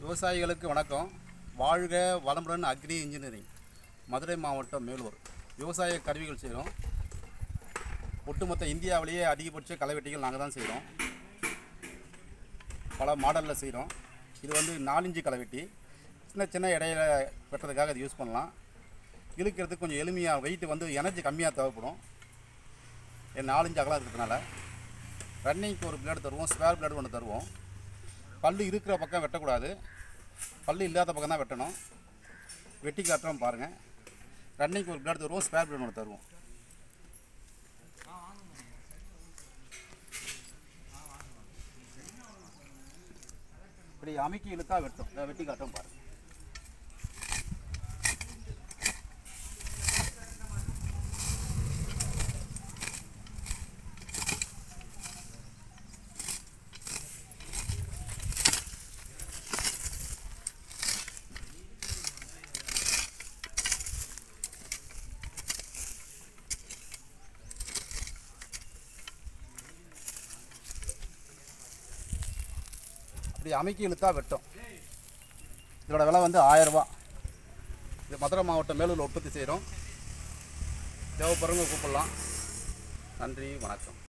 விவசாயிகளுக்கு வணக்கம் வாழ்க வளமுடன் அக்ரி இன்ஜினியரிங் மதுரை மாவட்டம் மேலூர் விவசாய கருவிகள் செய்கிறோம் ஒட்டுமொத்த இந்தியாவிலேயே அதிகபட்ச களைவெட்டிகள் நாங்கள் தான் செய்கிறோம் பல மாடலில் செய்கிறோம் இது வந்து நாலஞ்சு களைவெட்டி சின்ன சின்ன இடையில வெட்டுறதுக்காக இது யூஸ் பண்ணலாம் இழுக்கிறதுக்கு கொஞ்சம் எளிமையாக வெயிட் வந்து எனர்ஜி கம்மியாக தேவைப்படும் இது நாலஞ்சு அகலம் இருக்கிறதுனால ரன்னிங்க்கு ஒரு பிளேடு தருவோம் ஸ்பேர் பிளேடு ஒன்று தருவோம் பல்லு இருக்கிற பக்கம் வெட்டக்கூடாது பல்லு இல்லாத பக்கம் தான் வெட்டணும் வெட்டி காட்டுறோம் பாருங்கள் ரன்னிங்க்கு ஒரு பிளேடு தருவோம் ஸ்பேர் பிளேடு ஒன்று தருவோம் இப்படி அமுக்கி இழுத்தா வெட்டும் இதை வெட்டி காட்டுறோம் பாருங்கள் இப்படி அமுக்கி இழுத்தா வெட்டும் இதோட விலை வந்து ஆயரூபா இது மதுரை மாவட்டம் மேலூரில் உற்பத்தி செய்கிறோம் தேவைப்படுறவங்க கூப்பிடலாம் நன்றி வணக்கம்